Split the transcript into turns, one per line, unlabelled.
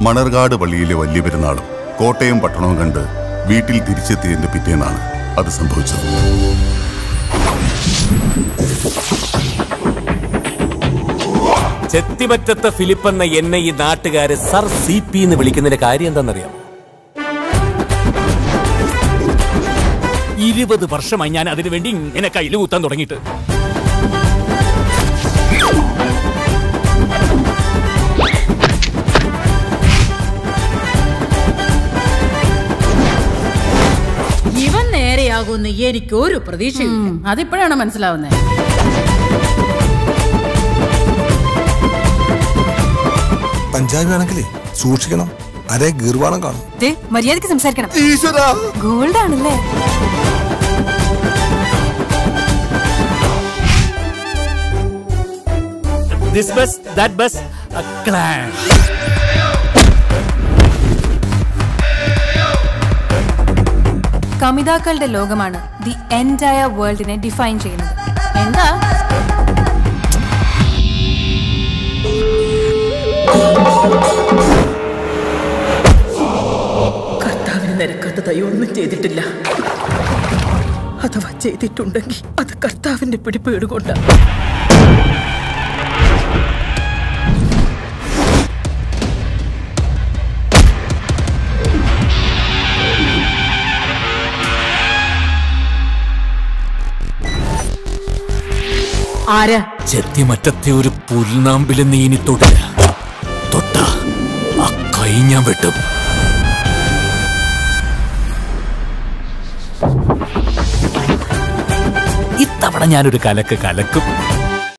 മണർകാട് പള്ളിയിലെ വലിയ പെരുന്നാളും കോട്ടയം പട്ടണവും കണ്ട് വീട്ടിൽ തിരിച്ചെത്തിയതിന്റെ പിറ്റേന്നാണ് അത് സംഭവിച്ചത്
ചെത്തിമറ്റത്തെ ഫിലിപ്പ് എന്ന എന്നെ ഈ നാട്ടുകാര് സർ സി പി എന്ന് വിളിക്കുന്നതിന്റെ കാര്യം എന്താണെന്നറിയാം ഇരുപത് വർഷമായി ഞാൻ അതിനു വേണ്ടി ഇങ്ങനെ കയ്യിൽ കുത്താൻ തുടങ്ങിയിട്ട്
ഇവൻ നേരെയാകുമെന്ന് എനിക്ക് ഒരു പ്രതീക്ഷയില്ല
അതിപ്പോഴാണ് മനസ്സിലാവുന്നത്
പഞ്ചാബി ആണെങ്കിലേ സൂക്ഷിക്കണം അരേ ഗീർവാണം കാണും
ദേ, മര്യാദയ്ക്ക് സംസാരിക്കണം
ഈശ്വര
ഗോൾഡ് ആണല്ലേ
this bus that bus clan
കമിതാക്കളുടെ ലോകമാണ് ദി എൻറ്റയർ വേൾഡിനെ ഡിഫൈൻ ചെയ്യുന്നത്
എന്താ
കർത്താവിന് നിരക്കാത്തതായി ഒന്നും ചെയ്തിട്ടില്ല അഥവാ ചെയ്തിട്ടുണ്ടെങ്കിൽ അത് കർത്താവിന്റെ പിടിപ്പേട് കൊണ്ടാണ് ആരാ
ചെത്തിമറ്റത്തെ ഒരു പുൽനാമ്പില് നീ ഇനി തൊടില്ല തൊട്ട ആ കൈ ഞാൻ വെട്ടും ഇത്തവണ ഞാനൊരു കലക്ക് കലക്കും